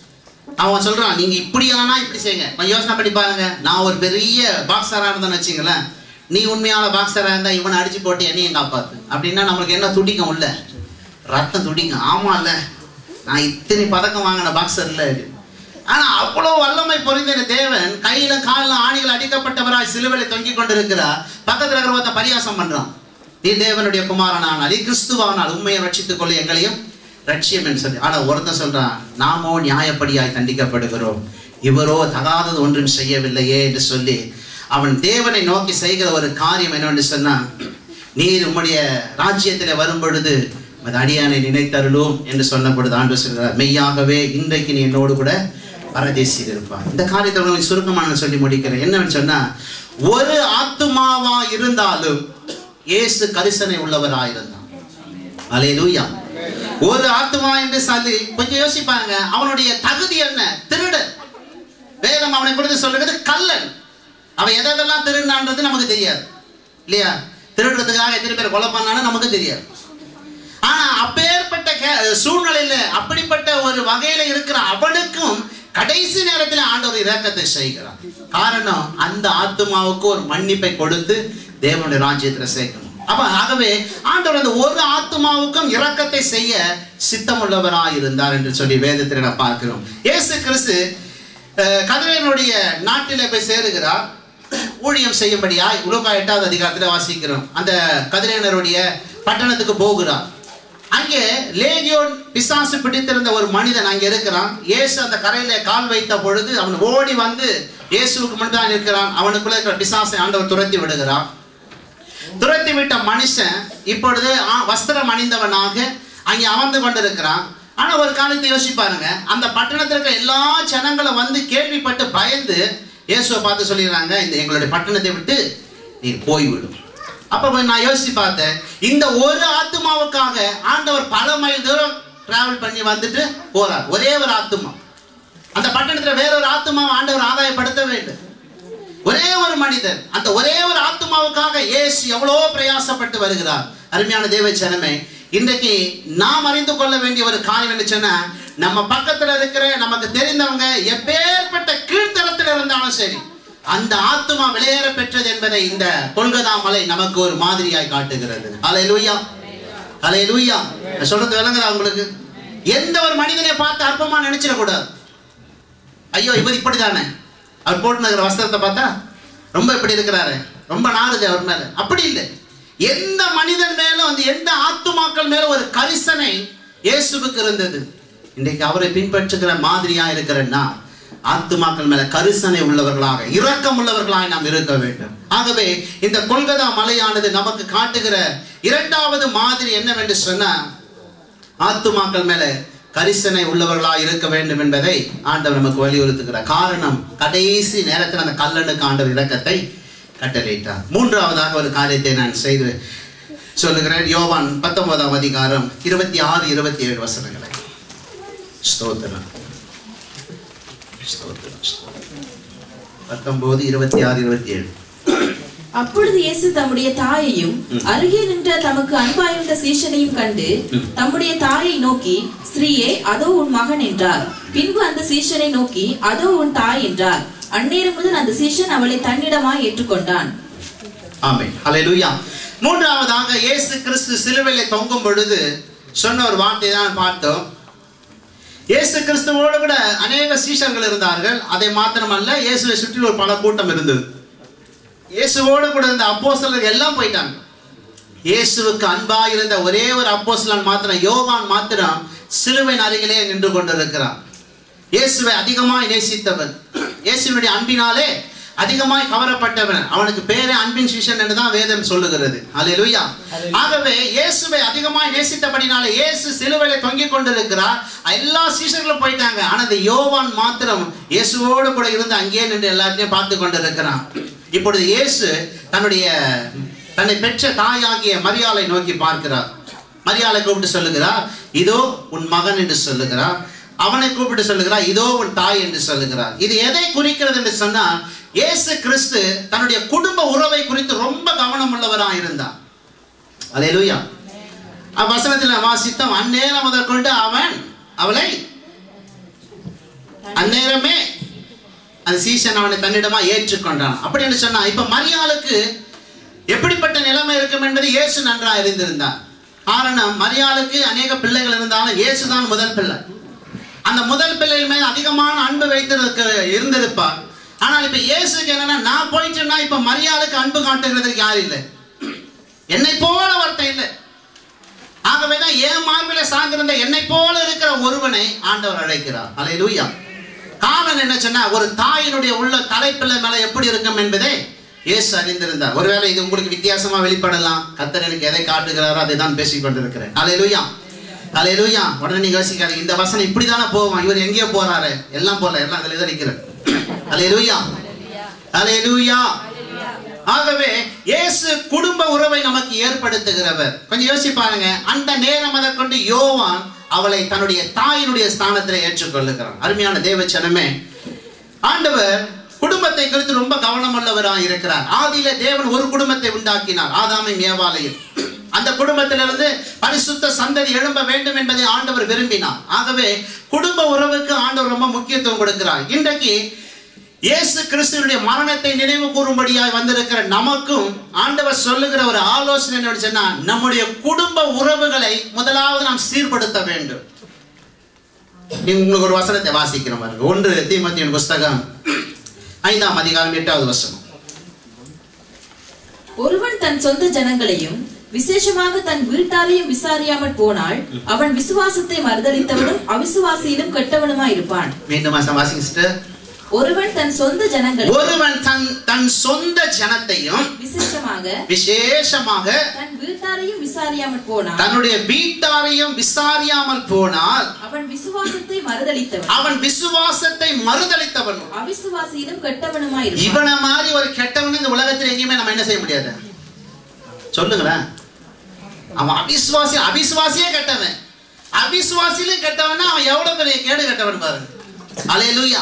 அவன் சொல்றான் நீங்க இப்படி ஆனா இப்படி செய்யுங்க கொஞ்சம் யோசனை பண்ணி பாருங்க நான் ஒரு பெரிய பாக்ஸரா இருந்தேன்னு வச்சுங்களேன் நீ உண்மையான பாக்ஸரா இருந்தா இவனை அடிச்சு போட்டு என்னையும் காப்பாத்து அப்படின்னா நம்மளுக்கு என்ன துடிக்கும் உள்ள ரத்தம் துடிக்கும் ஆமா இல்ல நான் இத்தனை பதக்கம் வாங்கின பாக்ஸர் இல்ல ஆனா அவ்வளவு வல்லமை பொறிந்த இந்த தேவன் கையில காலில் ஆணிகள் அடிக்கப்பட்டவராய் சிலுவையில் தொங்கிக் கொண்டிருக்கிறார் பக்கத்துல இருக்கிறவத்த பரியாசம் பண்றான் நீ தேவனுடைய குமாரனானால் நீ கிறிஸ்துவானால் உண்மையை ரட்சித்துக் கொள்ள எங்களையும் ரட்சியம் என்று சொல்லி ஆனா ஒருத்தன் சொல்றான் நாமோ நியாயப்படியாய் தண்டிக்கப்படுகிறோம் இவரோ தகாதது ஒன்றும் செய்யவில்லையே என்று சொல்லி அவன் தேவனை நோக்கி செய்கிற ஒரு காரியம் என்னவென்று சொன்னா நீர் உம்முடைய ராஜ்யத்திலே வரும் பொழுது உமது அடியானை நினைத்தருளும் என்று சொன்ன பொழுது ஆண்டு சொல்கிறார் மெய்யாகவே இன்றைக்கு நீ என்னோடு கூட பரதேசியில் இருப்பார் இந்த காரியத்தை உங்களுக்கு சுருக்கமா நான் சொல்லி முடிக்கிறேன் என்னன்னு சொன்னா ஒரு ஆத்துமாவா இருந்தாலும் இயேசு கரிசனை உள்ளவராயிருந்தான் அலையலூயா ஒரு ஆத்துமா என்று சொல்லி கொஞ்சம் யோசிப்பாங்க அவனுடைய தகுதி என்ன திருடன் வேதம் அவனை குறித்து சொல்லுகிறது கல்லன் அவன் எதெல்லாம் திருடினான்றது நமக்கு தெரியாது இல்லையா திருடுறதுக்காக எத்தனை பேர் கொலை பண்ணான்னு நமக்கு தெரியாது ஆனா அப்பேற்பட்ட கே- சூழ்நிலையில அப்படிப்பட்ட ஒரு வகையில இருக்கிற அவனுக்கும் கடைசி நேரத்தில் ஆண்டவர் இரக்கத்தை செய்கிறார் காரணம் அந்த ஆத்மாவுக்கு ஒரு மன்னிப்பை கொடுத்து தேவனுடைய ராஜ்யத்துல சேர்க்கணும் அப்ப ஆகவே ஆண்டவர் அந்த ஒரு ஆத்மாவுக்கும் இரக்கத்தை செய்ய சித்தமுள்ளவராய் இருந்தார் என்று சொல்லி வேதத்தில் நான் பார்க்கிறோம் இயேசு கிறிஸ்து அஹ், கதிரேனுடைய நாட்டிலே போய் சேருகிறார் ஊழியம் செய்யும்படியாய் உலகா எட்டாவது அதிகாரத்தில் வாசிக்கிறோம் அந்த கதிரேனருடைய பட்டணத்துக்கு போகிறார் அங்கே லேகியோன் பிசாசு பிடித்திருந்த ஒரு மனிதன் அங்கே இருக்கிறான் இயேசு அந்த கரையில கால் வைத்த பொழுது அவன் ஓடி வந்து இயேசுவுக்கு முன்னால் இருக்கிறான் அவனுக்குள்ள இருக்கிற பிசாசை ஆண்டவர் துரத்தி விடுகிறான் துரத்தி விட்ட மனுஷன் இப்பொழுது ஆ- வஸ்திரம் அணிந்தவனாக அங்கே அமர்ந்து கொண்டிருக்கிறான் ஆனா ஒரு காலத்தை யோசிப்பாருங்க அந்த பட்டணத்துல இருக்க எல்லா ஜனங்களும் வந்து கேள்விப்பட்டு பயந்து இயேசுவை பார்த்து சொல்லிடுறாங்க இந்த எங்களுடைய பட்டணத்தை விட்டு நீ போய்விடும் அப்ப போய் நான் யோசிச்சு பார்த்தேன் இந்த ஒரு ஆத்மாவுக்காக ஆண்டவர் பல மைல் தூரம் டிராவல் பண்ணி வந்துட்டு போறார் ஒரே ஒரு ஆத்மா அந்த பட்டணத்துல வேற ஒரு ஆத்மாவை ஆண்டவர் ஆதாயப்படுத்த வேண்டும் ஒரே ஒரு மனிதன் அந்த ஒரே ஒரு ஆத்மாவுக்காக இயேசு எவ்வளோ பிரயாசப்பட்டு வருகிறார் அருமையான தேவ ஜனமே இன்றைக்கு நாம் அறிந்து கொள்ள வேண்டிய ஒரு காரியம் என்ன சொன்னா நம்ம பக்கத்துல இருக்கிற நமக்கு தெரிந்தவங்க எப்பேற்பட்ட கீழ்த்தரத்தில் இருந்தாலும் சரி அந்த ஆத்மா வெளியேற பெற்றது என்பதை இந்த கொல்கதா மலை நமக்கு ஒரு மாதிரியாய் காட்டுகிறது அலை லூயா அலை லூயா சொல்றது விளங்குதா உங்களுக்கு எந்த ஒரு மனிதனை பார்த்து அற்பமா நினைச்சிடக்கூடாது ஐயோ இவர் இப்படிதானே அவர் போட்டுனுக்கிற வஸ்திரத்தை பார்த்தா ரொம்ப இப்படி இருக்கிறாரு ரொம்ப நாடுது அவர் மேல அப்படி இல்லை எந்த மனிதன் மேலும் அந்த எந்த ஆத்துமாக்கள் மேல ஒரு கரிசனை இயேசுவுக்கு இருந்தது இன்றைக்கு அவரை பின்பற்றுகிற மாதிரியா இருக்கிறன்னா ஆத்துமாக்கள் மேல கரிசனை உள்ளவர்களாக இரக்கம் உள்ளவர்களாக நாம் இருக்க வேண்டும் ஆகவே இந்த கொல்கதா மலையானது நமக்கு காட்டுகிற இரண்டாவது மாதிரி என்னவென்று சொன்னா ஆத்துமாக்கள் மேல கரிசனை உள்ளவர்களாக இருக்க வேண்டும் என்பதை ஆண்டவர் நமக்கு வலியுறுத்துகிறார் காரணம் கடைசி நேரத்தில் அந்த கல்லனுக்கு ஆண்டவர் இரக்கத்தை கட்டளையிட்டார் மூன்றாவதாக ஒரு காரியத்தை நான் செய்து சொல்லுகிறேன் யோவான் பத்தொன்பதாம் அதிகாரம் இருபத்தி ஆறு இருபத்தி ஏழு வசனங்களை ஸ்தோத்திரம் ஸ்தோத்திரம் ஸ்தோத்திரம். பத்தொன்பது இருபத்தி ஆறு இருபத்தி ஏழு அப்பொழுது இயேசு தம்முடைய தாயையும் அருகே நின்ற தமக்கு அன்பாயிருந்த சீஷனையும் கண்டு தம்முடைய தாயை நோக்கி ஸ்திரீயே அதோ உன் மகன் என்றார் பின்பு அந்த சீஷனை நோக்கி அதோ உன் தாய் என்றார் அந்நேரம் முதல் அந்த சீஷன் அவளை தன்னிடமாய் ஏற்றுக்கொண்டான் ஆமென் ஹalleluya மூன்றாவதாக இயேசு கிறிஸ்து சிலுவையிலே தொங்கும் பொழுது சொன்ன ஒரு வார்த்தை தான் பார்த்தோம் இயேசு கிறிஸ்துவோடு கூட அநேக சீஷர்கள் இருந்தார்கள் அதை மாத்திரமல்ல இயேசுவை சுற்றி ஒரு பல கூட்டம் இருந்தது இயேசுவோடு கூட இருந்த அப்போஸ்தலர்கள் எல்லாம் போயிட்டாங்க இயேசுவுக்கு அன்பா இருந்த ஒரே ஒரு அப்போஸ்தலன் மாத்திரம் யோவான் மாத்திரம் சிலுவையின் அருகிலே நின்று கொண்டிருக்கிறான் இயேசுவை அதிகமாய் நேசித்தவன் இயேசுவினுடைய அன்பினாலே அதிகமாய் கவரப்பட்டவன் அவனுக்கு பேரே அன்பின் சிஷன் என்று தான் வேதம் சொல்லுகிறது அல்லேலூயா ஆகவே இயேசுவை அதிகமாய் நேசித்தபடினாலே இயேசு சிலுவையில தொங்கிக் கொண்டிருக்கிறார் எல்லா சீஷர்களும் போயிட்டாங்க ஆனா இந்த யோவான் மாத்திரம் இயேசுவோடு கூட இருந்து அங்கேயே நின்று எல்லாத்தையும் பார்த்து கொண்டிருக்கிறான் இப்பொழுது இயேசு தன்னுடைய தன்னை பெற்ற தாயாகிய மரியாளை நோக்கி பார்க்கிறார் மரியாளை கூப்பிட்டு சொல்லுகிறார் இதோ உன் மகன் என்று சொல்லுகிறார் அவனை கூப்பிட்டு சொல்லுகிறார் இதோ உன் தாய் என்று சொல்லுகிறார் இது எதை குறிக்கிறது என்று சொன்னால் இயேசு கிறிஸ்து தன்னுடைய குடும்ப உறவை குறித்து ரொம்ப கவனம் உள்ளவராக இருந்தார் அல்லேலூயா வசனத்தில் வாசித்தோம் அந்நேரம் முதற்கொண்டு அவன் அவளை அந்நேரமே அந்த சீசன் அவனை தன்னிடமா ஏற்றுக்கொண்டான் அப்படின்னு சொன்னா இப்ப மரியாளுக்கு எப்படிப்பட்ட நிலைமை இருக்கும் என்பது இயேசு நன்றா அறிந்திருந்தார் காரணம் மரியாளுக்கு அநேக பிள்ளைகள் இருந்தாலும் இயேசு தான் முதல் பிள்ளை அந்த முதல் பிள்ளைகள் மேல் அதிகமான அன்பு வைத்திருக்க இருந்திருப்பார் ஆனால் இப்ப இயேசுக்கு என்னன்னா நான் போயிட்டேன்னா இப்ப மரியாளுக்கு அன்பு காட்டுகிறதுக்கு யார் இல்லை என்னை போல ஒருத்தன் இல்லை ஆகவேதான் என் மார்பில சார்ந்திருந்த என்னை போல இருக்கிற ஒருவனை ஆண்டவர் அழைக்கிறார் அல்லேலூயா காரணம் என்ன சொன்னா ஒரு தாயினுடைய உள்ள தலைப்பிள்ளை மேல எப்படி இருக்கும் என்பதை இயேசு அறிந்திருந்தார் ஒருவேளை இது உங்களுக்கு வித்தியாசமா வெளிப்படலாம் கத்தர் எனக்கு எதை காட்டுகிறாரோ அதை தான் பேசிக் கொண்டிருக்கிறேன் அலையலூயா அலையலூயா உடனே நீங்க யோசிக்காதீங்க இந்த வசனம் இப்படிதானே போவான் இவர் எங்கேயோ போறாரு எல்லாம் போல எல்லாம் அதில் தான் நிற்கிறேன் அலையலூயா அலையலூயா ஆகவே இயேசு குடும்ப உறவை நமக்கு ஏற்படுத்துகிறவர் கொஞ்சம் யோசிச்சு பாருங்க அந்த நேரம் அதை கொண்டு யோவான் அவளை தன்னுடைய தாயினுடைய ஸ்தானத்தில் ஏற்றுக்கொள்ளுகிறான் அருமையான தேவச்சனமே ஆண்டவர் குடும்பத்தை குறித்து ரொம்ப கவனம் உள்ளவராக இருக்கிறார் ஆதியில தேவன் ஒரு குடும்பத்தை உண்டாக்கினார் ஆதாமையும் ஏவாலையும் அந்த குடும்பத்திலிருந்து பரிசுத்த சந்ததி எழும்ப வேண்டும் என்பதை ஆண்டவர் விரும்பினார் ஆகவே குடும்ப உறவுக்கு ஆண்டவர் ரொம்ப முக்கியத்துவம் கொடுக்கிறார் இன்றைக்கு இயேசு கிறிஸ்துவனுடைய மரணத்தை நினைவு கூறும்படியாய் வந்திருக்கிற நமக்கும் ஆண்டவர் சொல்லுகிற ஒரு ஆலோசனை என்ன சொன்னா நம்முடைய குடும்ப உறவுகளை முதலாவது நாம் சீர்படுத்த வேண்டும் நீங்க உங்களுக்கு ஒரு வசனத்தை வாசிக்கிறோம் பாருங்க ஒன்று தீமத்தியின் புஸ்தகம் ஐந்தாம் அதிகாரம் எட்டாவது வசனம் ஒருவன் தன் சொந்த ஜனங்களையும் விசேஷமாக தன் வீட்டாரையும் விசாரியாமற் போனால் அவன் விசுவாசத்தை மறுதளித்தவனும் அவிசுவாசியிலும் கெட்டவனுமாய் இருப்பான் மீண்டும் வாசம் வாசிங்க சிஸ்டர் ஒருவன் தன் சொந்த ஜனங்களை ஒருவன் தன் தன் சொந்த ஜனத்தையும் விசேஷமாக விசேஷமாக தன் வீட்டாரையும் விசாரியாமற் போனான் தன்னுடைய வீட்டாரையும் விசாரியாமல் போனால் அவன் விசுவாசத்தை மறுதளித்தவன் அவன் விசுவாசத்தை மறுதளித்தவன் அவிசுவாசியிலும் கெட்டவனுமாயிருப்பான் இவனை மாதிரி ஒரு கெட்டவன் இந்த உலகத்தில் எங்கேயுமே நம்ம என்ன செய்ய முடியாது சொல்லுங்களேன் அவன் அவிசுவாசி அவிசுவாசியே கெட்டவன் அவிசுவாசியிலும் கெட்டவனா அவன் எவ்வளவு பெரிய கேடு கெட்டவன் பாருங்க அலையலூயா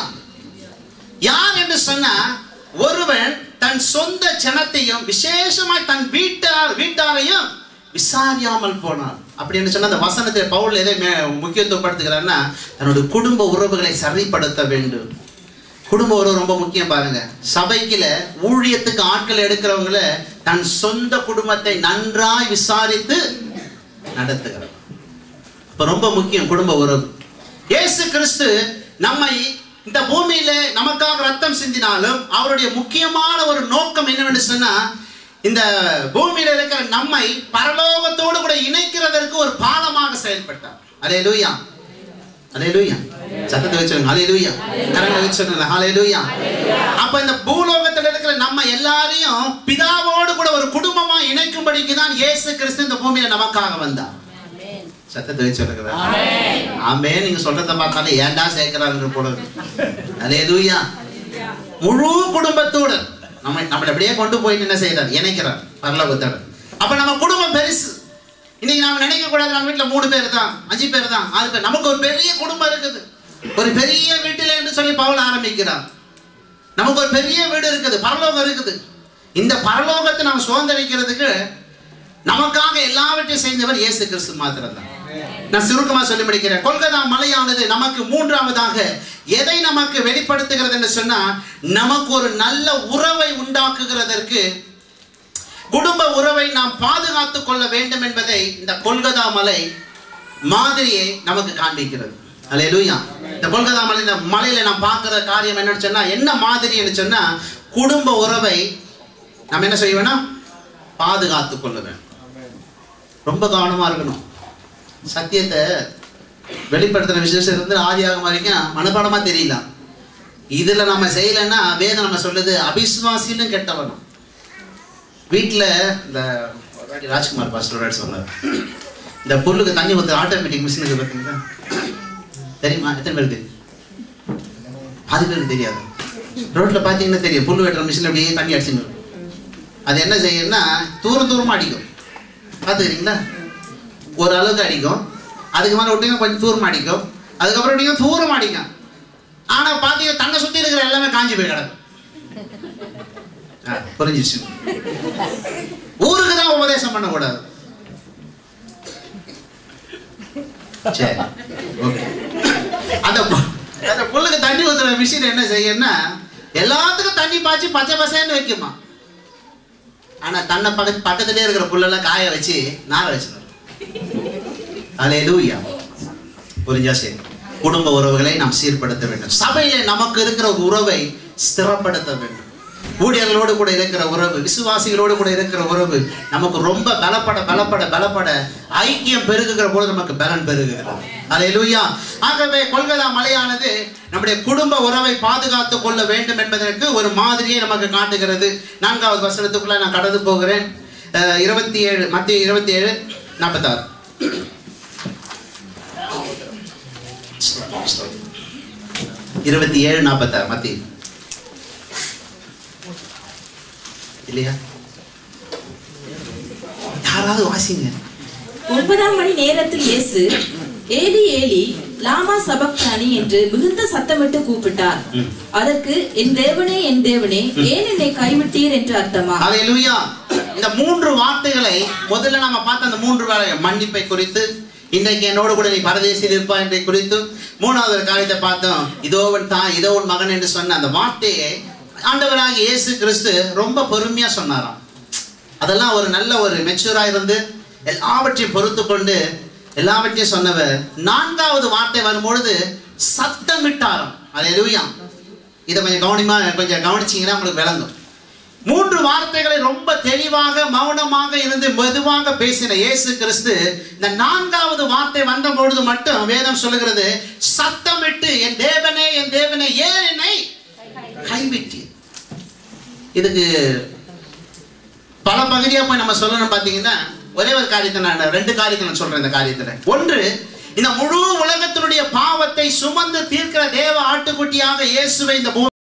யார் என்று சொன்னா ஒருவன் தன் சொந்த ஜனத்தையும் விசேஷமாய் தன் வீட்டார் வீட்டாரையும் விசாரியாமல் போனான் அப்படின்னு சொன்னா அந்த வசனத்தை பவுல் எதை மே- முக்கியத்துவப்படுத்துகிறான்னா தன்னுடைய குடும்ப உறவுகளை சரிப்படுத்த வேண்டும் குடும்ப உறவு ரொம்ப முக்கியம் பாருங்க சபைக்குல ஊழியத்துக்கு ஆட்கள் எடுக்கிறவங்கள தன் சொந்த குடும்பத்தை நன்றாய் விசாரித்து நடத்துகிறார் இப்ப ரொம்ப முக்கியம் குடும்ப உறவு இயேசு கிறிஸ்து நம்மை இந்த பூமியில நமக்காக ரத்தம் சிந்தினாலும் அவருடைய முக்கியமான ஒரு நோக்கம் என்னவென்று சொன்னா இந்த பூமியில இருக்கிற நம்மை பரலோகத்தோடு கூட இணைக்கிறதற்கு ஒரு பாலமாக செயல்பட்டார் அலே லூயா அலே லூயா சத்தத்தை வச்சு சொல்லுங்க அலே லூயா கரங்களை வச்சு சொல்லுங்க அலே லூயா அப்ப இந்த பூலோகத்தில் இருக்கிற நம்ம எல்லாரையும் பிதாவோடு கூட ஒரு குடும்பமா இணைக்கும்படிக்கு தான் இயேசு கிறிஸ்து இந்த பூமியில நமக்காக வந்தார் சத்தத்தை வச்சு சொல்லுங்க ஆமே நீங்க சொல்றத பார்த்தாலே ஏன்டா சேர்க்கிறாங்க போல அலேலூயா முழு குடும்பத்தோட நம்ம நம்மளை அப்படியே கொண்டு போய் என்ன செய்யறார் இணைக்கிறார் பரலோகத்தோட அப்ப நம்ம குடும்பம் பெருசு இன்னைக்கு நாம நினைக்க கூடாது நம்ம வீட்டுல மூணு பேர் தான் அஞ்சு பேர் தான் ஆறு பேர் நமக்கு ஒரு பெரிய குடும்பம் இருக்குது ஒரு பெரிய வீட்டில் என்று சொல்லி பவுல் ஆரம்பிக்கிறார் நமக்கு ஒரு பெரிய வீடு இருக்குது பரலோகம் இருக்குது இந்த பரலோகத்தை நாம் சுதந்திரிக்கிறதுக்கு நமக்காக எல்லாவற்றையும் செய்தவர் இயேசு கிறிஸ்து மாத்திரம்தான் நான் சுருக்கமா சொல்லி முடிக்கிறேன் கொல்கத்தா மலையானது நமக்கு மூன்றாவதாக எதை நமக்கு வெளிப்படுத்துகிறது என்று சொன்னா நமக்கு ஒரு நல்ல உறவை உண்டாக்குகிறதற்கு குடும்ப உறவை நாம் பாதுகாத்துக் கொள்ள வேண்டும் என்பதை இந்த கொல்கத்தா மலை மாதிரியை நமக்கு காண்பிக்கிறது அல்லேலூயா இந்த கொல்கத்தா மலை இந்த மலையில நாம் பார்க்கிற காரியம் என்னன்னு சொன்னா என்ன மாதிரின்னு சொன்னா குடும்ப உறவை நம்ம என்ன செய்ய வேணும் பாதுகாத்துக் கொள்ள வேண்டும் ரொம்ப கவனமா இருக்கணும் சத்தியத்தை வெளிப்படுத்துற விசேஷம் இருந்து ஆதியாகம் வரைக்கும் மனப்பாடமா தெரியல இதுல நம்ம செய்யலைன்னா வேதம் நம்ம சொல்லுது அபிஸ்வாசின்னு கெட்டவனும் வீட்டுல இந்த ஒரு வாட்டி ராஜ்குமார் பாஸ்டரோட சொன்னார் இந்த புல்லுக்கு தண்ணி ஊற்றுற ஆட்டோமேட்டிக் மிஷின் இருக்கு பார்த்தீங்களா தெரியுமா எத்தனை பேருக்கு பாதி பேருக்கு தெரியாது ரோட்ல பார்த்தீங்கன்னா தெரியும் புல் வெட்டுற மிஷின் அப்படியே தண்ணி அடிச்சுன்னு இருக்கும். அது என்ன செய்யும்னா தூரம் தூரமா அடிக்கும் பார்த்துக்கிறீங்களா ஒரு அளவுக்கு அடிக்கும் அதுக்கு மேலே விட்டீங்கன்னா கொஞ்சம் தூரம் அடிக்கும் அதுக்கப்புறம் விட்டீங்கன்னா தூரம் அடிக்கும் ஆனா பார்த்தீங்கன்னா தன்னை சுத்தி இருக்கிற எல்லாமே காஞ்சி போய் கிடக்கும் ஆ, புரிஞ்சிருச்சு ஊருக்கு தான் உபதேசம் பண்ணக்கூடாது சரி ஓகே அந்த பு- அந்த புல்லுக்கு தண்ணி ஊத்துற மிஷின் என்ன செய்யும்னா எல்லாத்துக்கும் தண்ணி பாய்ச்சி பச்சை பசேன்னு வைக்குமா ஆனா தன்னை பக்க பக்கத்திலே இருக்கிற புல்லெல்லாம் காய வச்சு நார வச்சிடும் அலையலூயா புரிஞ்சா சரி குடும்ப உறவுகளை நாம் சீர்படுத்த வேண்டும் சபையிலே நமக்கு இருக்கிற ஒரு உறவை ஸ்திரப்படுத்த வேண்டும் ஊழியர்களோடு கூட இருக்கிற உறவு விசுவாசிகளோடு கூட இருக்கிற உறவு நமக்கு ரொம்ப பலப்பட பலப்பட பலப்பட ஐக்கியம் பெருகுகிற போது நமக்கு பலன் பெருகுகிறது அலையலூயா ஆகவே கொல்கதா மலையானது நம்முடைய குடும்ப உறவை பாதுகாத்துக் கொள்ள வேண்டும் என்பதற்கு ஒரு மாதிரியை நமக்கு காட்டுகிறது நான்காவது வசனத்துக்குள்ள நான் கடந்து போகிறேன் அஹ், இருபத்தி ஏழு மத்திய இருபத்தி ஏழு நாற்பத்தாறு இருபத்தி ஏழு நாற்பத்தாறு மத்தி இல்லையா யாராவது வாசிங்க ஒன்பதாம் மணி நேரத்தில் இயேசு ஏலி ஏலி லாமா சபக்தானி என்று மிகுந்த சத்தமிட்டு கூப்பிட்டார் ம். அதற்கு என் தேவனே என் தேவனே ஏன் என்னை கைவிட்டீர் என்று அர்த்தமா ஹalleluya இந்த மூன்று வார்த்தைகளை முதல்ல நம்ம பார்த்த அந்த மூன்று வேலை மன்னிப்பை குறித்து இன்றைக்கு என்னோடு கூட நீ பரதேசியில் இருப்பா என்பதை குறித்து மூணாவது ஒரு காரியத்தை பார்த்தோம் இதோவன் தான் இதோ உன் மகன் என்று சொன்ன அந்த வார்த்தையை ஆண்டவராகிய இயேசு கிறிஸ்து ரொம்ப பொறுமையா சொன்னாராம் அதெல்லாம் ஒரு நல்ல ஒரு மெச்சூரா இருந்து எல்லாவற்றையும் பொறுத்து கொண்டு எல்லாவற்றையும் சொன்னவர் நான்காவது வார்த்தை வரும்பொழுது சத்தமிட்டாராம் அது எதுவும் இதை கொஞ்சம் கவனமா கொஞ்சம் கவனிச்சீங்கன்னா உங்களுக்கு விளங்கும் மூன்று வார்த்தைகளை ரொம்ப தெளிவாக மௌனமாக இருந்து மெதுவாக பேசின இயேசு கிறிஸ்து இந்த நான்காவது வார்த்தை வந்த பொழுது மட்டும் வேதம் சொல்லுகிறது சத்தமிட்டு என் தேவனே என் தேவனே ஏன் என்னை கைவிட்டீர் இதுக்கு பல பகுதியா போய் நம்ம சொல்லணும் பாத்தீங்கன்னா ஒரே ஒரு காரியத்தை நான் ரெண்டு காரியத்தை நான் சொல்றேன் இந்த காரியத்துல ஒன்று இந்த முழு உலகத்தினுடைய பாவத்தை சுமந்து தீர்க்கிற தேவ ஆட்டுக்குட்டியாக இயேசுவை இந்த பூமி